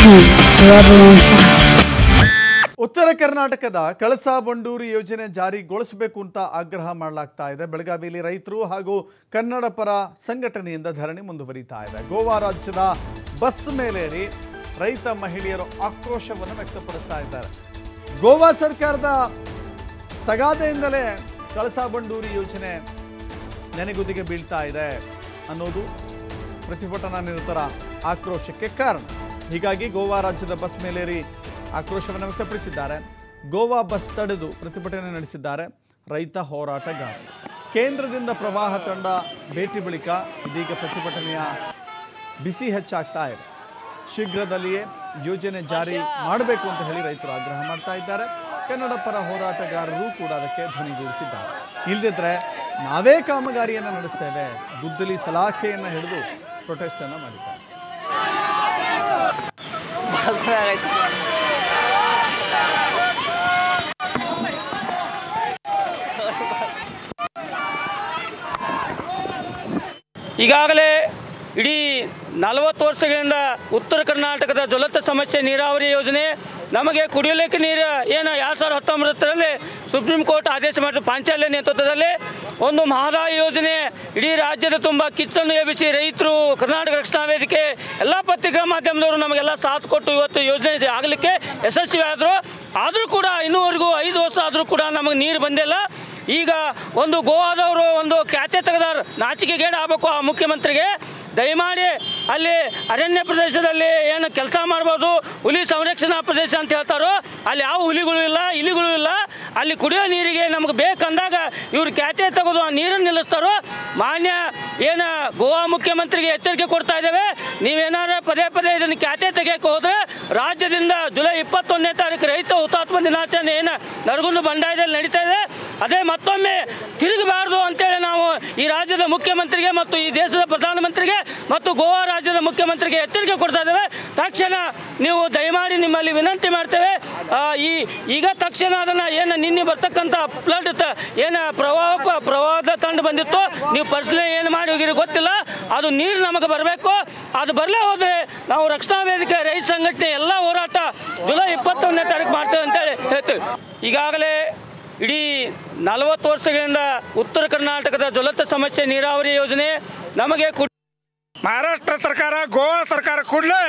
forever on fire. ಉತ್ತರ ಕರ್ನಾಟಕದ ಕಳಸಾ ಬಂಡೂರಿ ಯೋಜನೆ ಜಾರಿಗೊಳಿಸಬೇಕು ಅಂತ ಆಗ್ರಹ ಮಾಡಲಾಗ್ತಾ ಇದೆ ಬೆಳಗಾವಿಯಲ್ಲಿ ರೈತರು ಹಾಗೂ ಕನ್ನಡ ಪರ ಸಂಘಟನೆಯಿಂದ ಧರಣಿ ಮುಂದುವರಿತಾ ಇದೆ ಗೋವಾ ರಾಜ್ಯದ ಬಸ್ ಮೇಲೇರಿ ರೈತ ಮಹಿಳೆಯರು ಆಕ್ರೋಶವನ್ನು ವ್ಯಕ್ತಪಡಿಸ್ತಾ ಇದ್ದಾರೆ ಗೋವಾ ಸರ್ಕಾರದ ತಗಾದೆಯಿಂದಲೇ ಕಳಸಾ ಬಂಡೂರಿ ಯೋಜನೆ ನೆನೆಗುದಿಗೆ ಬೀಳ್ತಾ ಇದೆ ಅನ್ನೋದು ಪ್ರತಿಭಟನಾ ನಿರತರ ಆಕ್ರೋಶಕ್ಕೆ ಕಾರಣ ಹೀಗಾಗಿ ಗೋವಾ ರಾಜ್ಯದ ಬಸ್ ಮೇಲೇರಿ ಆಕ್ರೋಶವನ್ನು ವ್ಯಕ್ತಪಡಿಸಿದ್ದಾರೆ ಗೋವಾ ಬಸ್ ತಡೆದು ಪ್ರತಿಭಟನೆ ನಡೆಸಿದ್ದಾರೆ ರೈತ ಹೋರಾಟಗಾರರು ಕೇಂದ್ರದಿಂದ ಪ್ರವಾಹ ತಂಡ ಭೇಟಿ ಬಳಿಕ ಇದೀಗ ಪ್ರತಿಭಟನೆಯ ಬಿಸಿ ಹೆಚ್ಚಾಗ್ತಾ ಇದೆ ಶೀಘ್ರದಲ್ಲಿಯೇ ಯೋಜನೆ ಜಾರಿ ಮಾಡಬೇಕು ಅಂತ ಹೇಳಿ ರೈತರು ಆಗ್ರಹ ಮಾಡ್ತಾ ಇದ್ದಾರೆ ಕನ್ನಡ ಪರ ಹೋರಾಟಗಾರರು ಕೂಡ ಅದಕ್ಕೆ ಧ್ವನಿಗೂಡಿಸಿದ್ದಾರೆ ಇಲ್ಲದಿದ್ರೆ ನಾವೇ ಕಾಮಗಾರಿಯನ್ನು ನಡೆಸ್ತೇವೆ ಗುದ್ದಲಿ ಸಲಾಖೆಯನ್ನು ಹಿಡಿದು ಪ್ರೊಟೆಸ್ಟ್ ಅನ್ನು ಮಾಡಿದ್ದಾರೆ ಈಗಾಗಲೇ ಇಡೀ ನಲವತ್ತು ವರ್ಷಗಳಿಂದ ಉತ್ತರ ಕರ್ನಾಟಕದ ಜ್ವಲಂತ ಸಮಸ್ಯೆ ನೀರಾವರಿ ಯೋಜನೆ ನಮಗೆ ಕುಡಿಯಲಿಕ್ಕೆ ನೀರು ಏನು ಎರಡು ಸಾವಿರದ ಹತ್ತೊಂಬತ್ತರಲ್ಲಿ ಸುಪ್ರೀಂ ಕೋರ್ಟ್ ಆದೇಶ ಮಾಡಿದ ಪಾಂಚಾಲ್ಯ ನೇತೃತ್ವದಲ್ಲಿ ಒಂದು ಮಹದಾಯಿ ಯೋಜನೆ ಇಡೀ ರಾಜ್ಯದ ತುಂಬ ಕಿಚ್ಚನ್ನು ಎಬ್ಬಿಸಿ ರೈತರು ಕರ್ನಾಟಕ ರಕ್ಷಣಾ ವೇದಿಕೆ ಎಲ್ಲ ಪತ್ರಿಕಾ ಮಾಧ್ಯಮದವರು ನಮಗೆಲ್ಲ ಸಾಥ್ ಕೊಟ್ಟು ಇವತ್ತು ಯೋಜನೆ ಆಗಲಿಕ್ಕೆ ಯಶಸ್ವಿ ಆದರು ಆದರೂ ಕೂಡ ಇನ್ನೂವರೆಗೂ ಐದು ವರ್ಷ ಆದರೂ ಕೂಡ ನಮಗೆ ನೀರು ಬಂದಿಲ್ಲ ಈಗ ಒಂದು ಗೋವಾದವರು ಒಂದು ಖ್ಯಾತೆ ತೆಗೆದಾರ ನಾಚಿಕೆಗೇಡು ಆಗಬೇಕು ಆ ಮುಖ್ಯಮಂತ್ರಿಗೆ ದಯಮಾಡಿ ಅಲ್ಲಿ ಅರಣ್ಯ ಪ್ರದೇಶದಲ್ಲಿ ಏನು ಕೆಲಸ ಮಾಡ್ಬೋದು ಹುಲಿ ಸಂರಕ್ಷಣಾ ಪ್ರದೇಶ ಅಂತ ಹೇಳ್ತಾರೋ ಅಲ್ಲಿ ಯಾವ ಹುಲಿಗಳು ಇಲ್ಲ ಇಲಿಗಳು ಇಲ್ಲ ಅಲ್ಲಿ ಕುಡಿಯೋ ನೀರಿಗೆ ನಮ್ಗೆ ಬೇಕಂದಾಗ ಇವ್ರು ಖ್ಯಾತೆ ತೆಗೆದು ಆ ನೀರನ್ನು ನಿಲ್ಲಿಸ್ತಾರೋ ಮಾನ್ಯ ಏನು ಗೋವಾ ಮುಖ್ಯಮಂತ್ರಿಗೆ ಎಚ್ಚರಿಕೆ ಕೊಡ್ತಾ ಇದ್ದೇವೆ ನೀವೇನಾದ್ರು ಪದೇ ಪದೇ ಇದನ್ನು ಖ್ಯಾತೆ ತೆಗೆಯಕ್ಕೆ ಹೋದರೆ ರಾಜ್ಯದಿಂದ ಜುಲೈ ಇಪ್ಪತ್ತೊಂದನೇ ತಾರೀಕು ರೈತ ಹುತಾತ್ಮ ದಿನಾಚರಣೆ ಏನು ನರಗುಂದ ಬಂಡಾಯದಲ್ಲಿ ನಡೀತಾ ಇದೆ ಅದೇ ಮತ್ತೊಮ್ಮೆ ತಿರುಗಬಾರ್ದು ಅಂತೇಳಿ ನಾವು ಈ ರಾಜ್ಯದ ಮುಖ್ಯಮಂತ್ರಿಗೆ ಮತ್ತು ಈ ದೇಶದ ಪ್ರಧಾನಮಂತ್ರಿಗೆ ಮತ್ತು ಗೋವಾ ರಾಜ್ಯದ ಮುಖ್ಯಮಂತ್ರಿಗೆ ಎಚ್ಚರಿಕೆ ಕೊಡ್ತಾ ಇದ್ದೇವೆ ತಕ್ಷಣ ನೀವು ದಯಮಾಡಿ ನಿಮ್ಮಲ್ಲಿ ವಿನಂತಿ ಮಾಡ್ತೇವೆ ಆ, ಈ ಈಗ ತಕ್ಷಣ ಅದನ್ನು ಏನು ನಿನ್ನೆ ಬರ್ತಕ್ಕಂಥ ಫ್ಲಡ್ ತ ಏನು ಪ್ರವಾಹ ಪ್ರವಾಹದ ತಂಡ ಬಂದಿತ್ತು ನೀವು ಪರ್ಸನಲ್ ಏನು ಮಾಡಿ ಹೋಗಿರಿ ಗೊತ್ತಿಲ್ಲ ಅದು ನೀರು ನಮಗೆ ಬರಬೇಕು ಅದು ಬರಲೇ ಹೋದರೆ ನಾವು ರಕ್ಷಣಾ ವೇದಿಕೆ ರೈತ ಸಂಘಟನೆ ಎಲ್ಲ ಹೋರಾಟ ಜುಲೈ ಇಪ್ಪತ್ತೊಂದನೇ ತಾರೀಕು ಮಾಡ್ತೇವೆ ಅಂತೇಳಿ ಹೇಳ್ತೇವೆ ಈಗಾಗಲೇ ಇಡೀ ನಲವತ್ತು ವರ್ಷಗಳಿಂದ ಉತ್ತರ ಕರ್ನಾಟಕದ ಜ್ವಲಂತ ಸಮಸ್ಯೆ ನೀರಾವರಿ ಯೋಜನೆ ನಮಗೆ ಕು ಮಹಾರಾಷ್ಟ್ರ ಸರ್ಕಾರ ಗೋವಾ ಸರ್ಕಾರ ಕೂಡಲೇ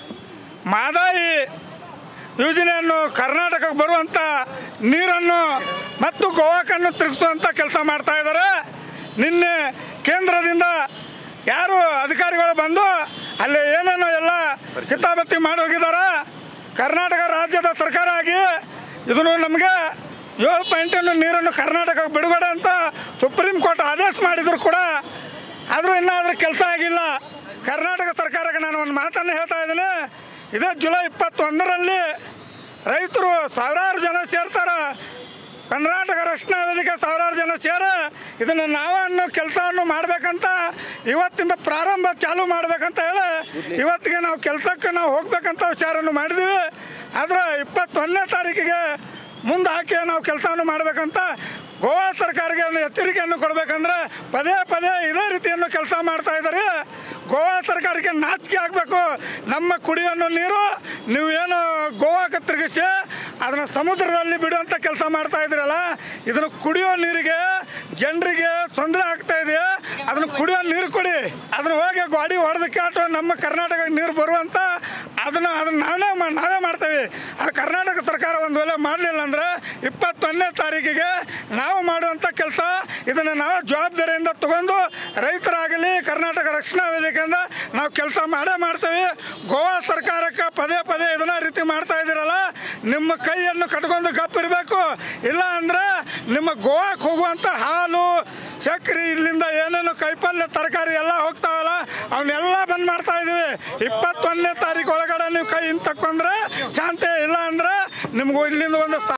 ಮಾದಾಯಿ ಯೋಜನೆಯನ್ನು ಕರ್ನಾಟಕಕ್ಕೆ ಬರುವಂಥ ನೀರನ್ನು ಮತ್ತು ಗೋವಾಕನ್ನು ತಿರುಗಿಸುವಂಥ ಕೆಲಸ ಮಾಡ್ತಾ ಇದ್ದಾರೆ ನಿನ್ನೆ ಕೇಂದ್ರದಿಂದ ಯಾರು ಅಧಿಕಾರಿಗಳು ಬಂದು ಅಲ್ಲಿ ಏನೇನೋ ಎಲ್ಲ ಕಿತಾಬತ್ತಿ ಮಾಡಿ ಹೋಗಿದ್ದಾರೆ ಕರ್ನಾಟಕ ರಾಜ್ಯದ ಸರ್ಕಾರ ಆಗಿ ಇದನ್ನು ನಮಗೆ ಏಳು ಪಾಯಿಂಟನ್ನು ನೀರನ್ನು ಕರ್ನಾಟಕಕ್ಕೆ ಬಿಡುಗಡೆ ಅಂತ ಸುಪ್ರೀಂ ಕೋರ್ಟ್ ಆದೇಶ ಮಾಡಿದ್ರು ಕೂಡ ಆದರೂ ಇನ್ನಾದರೂ ಕೆಲಸ ಆಗಿಲ್ಲ ಕರ್ನಾಟಕ ಸರ್ಕಾರಕ್ಕೆ ನಾನು ಒಂದು ಮಾತನ್ನು ಹೇಳ್ತಾ ಇದ್ದೀನಿ ಇದೇ ಜುಲೈ ಇಪ್ಪತ್ತೊಂದರಲ್ಲಿ ರೈತರು ಸಾವಿರಾರು ಜನ ಸೇರ್ತಾರೆ ಕರ್ನಾಟಕ ರಕ್ಷಣಾ ವೇದಿಕೆ ಸಾವಿರಾರು ಜನ ಸೇರ ಇದನ್ನು ನಾವನ್ನು ಕೆಲಸವನ್ನು ಮಾಡಬೇಕಂತ ಇವತ್ತಿಂದ ಪ್ರಾರಂಭ ಚಾಲು ಮಾಡಬೇಕಂತ ಹೇಳಿ ಇವತ್ತಿಗೆ ನಾವು ಕೆಲಸಕ್ಕೆ ನಾವು ಹೋಗ್ಬೇಕಂತ ವಿಚಾರವನ್ನು ಮಾಡಿದ್ದೀವಿ ಆದರೆ ಇಪ್ಪತ್ತೊಂದನೇ ತಾರೀಕಿಗೆ ಮುಂದೆ ಹಾಕಿ ನಾವು ಕೆಲಸವನ್ನು ಮಾಡಬೇಕಂತ ಗೋವಾ ಸರ್ಕಾರಕ್ಕೆ ಒಂದು ಎಚ್ಚರಿಕೆಯನ್ನು ಕೊಡಬೇಕಂದ್ರೆ ಪದೇ ಪದೇ ಇದೇ ರೀತಿಯನ್ನು ಕೆಲಸ ಮಾಡ್ತಾ ಇದ್ದಾರೆ ಗೋವಾ ಸರ್ಕಾರಕ್ಕೆ ನಾಚಿಕೆ ಆಗಬೇಕು ನಮ್ಮ ಕುಡಿಯೋ ನೀರು ನೀವು ಏನು ಗೋವಾಕ್ಕೆ ತಿರುಗಿಸಿ ಅದನ್ನು ಸಮುದ್ರದಲ್ಲಿ ಬಿಡುವಂಥ ಕೆಲಸ ಮಾಡ್ತಾ ಇದ್ದೀರಲ್ಲ ಇದನ್ನು ಕುಡಿಯೋ ನೀರಿಗೆ ಜನರಿಗೆ ತೊಂದರೆ ಆಗ್ತಾ ಇದೆ ಅದನ್ನು ಕುಡಿಯೋ ನೀರು ಕೊಡಿ ಅದನ್ನು ಹೋಗಿ ಗಾಡಿ ಹೊಡೆದಕ್ಕೆ ಆಟೋ ನಮ್ಮ ಕರ್ನಾಟಕಕ್ಕೆ ನೀರು ಬರುವಂಥ ಅದನ್ನು ಅದನ್ನು ನಾವೇ ಮಾ- ನಾವೇ ಮಾಡ್ತೇವೆ ಅದು ಕರ್ನಾಟಕ ಸರ್ಕಾರ ಒಂದು ವೇಳೆ ಮಾಡಲಿಲ್ಲ ಅಂದರೆ ಇಪ್ಪತ್ತೊಂದನೇ ತಾರೀಕಿಗೆ ನಾವು ಮಾಡುವಂಥ ಕೆಲಸ ಇದನ್ನು ನಾವು ಜವಾಬ್ದಾರಿಯಿಂದ ತಗೊಂಡು ರೈತರಾಗಲಿ ಕರ್ನಾಟಕ ರಕ್ಷಣಾ ವೇದಿಕೆಯಿಂದ ನಾವು ಕೆಲಸ ಮಾಡೇ ಮಾಡ್ತೇವೆ ಗೋವಾ ಸರ್ಕಾರಕ್ಕೆ ಪದೇ ಪದೇ ಇದನ್ನ ರೀತಿ ಮಾಡ್ತಾ ಇದ್ದೀರಲ್ಲ ನಿಮ್ಮ ಕೈಯನ್ನು ಕಟ್ಕೊಂಡು ಗಪ್ಪಿರಬೇಕು ಇಲ್ಲ ಅಂದರೆ ನಿಮ್ಮ ಗೋವಾಕ್ಕೆ ಹೋಗುವಂಥ ಹಾಲು ಸಕ್ಕರೆ ಇಲ್ಲಿಂದ ಏನೇನು ಕೈಪಲ್ಯ ತರಕಾರಿ ಎಲ್ಲ ಹೋಗ್ತಾವಲ್ಲ ಅವನ್ನೆಲ್ಲ ಬಂದ್ ಮಾಡ್ತಾ ಇದೀವಿ ಇಪ್ಪತ್ತೊಂದನೇ ತಾರೀಕು ಒಳಗಡೆ ನೀವು ಕೈ ಹಿಂಗೆ ತಕ್ಕೊಂಡ್ರೆ ಶಾಂತಿ ಇಲ್ಲ ಅಂದ್ರೆ ನಿಮ್ಗೆ ಇಲ್ಲಿಂದ ಒಂದು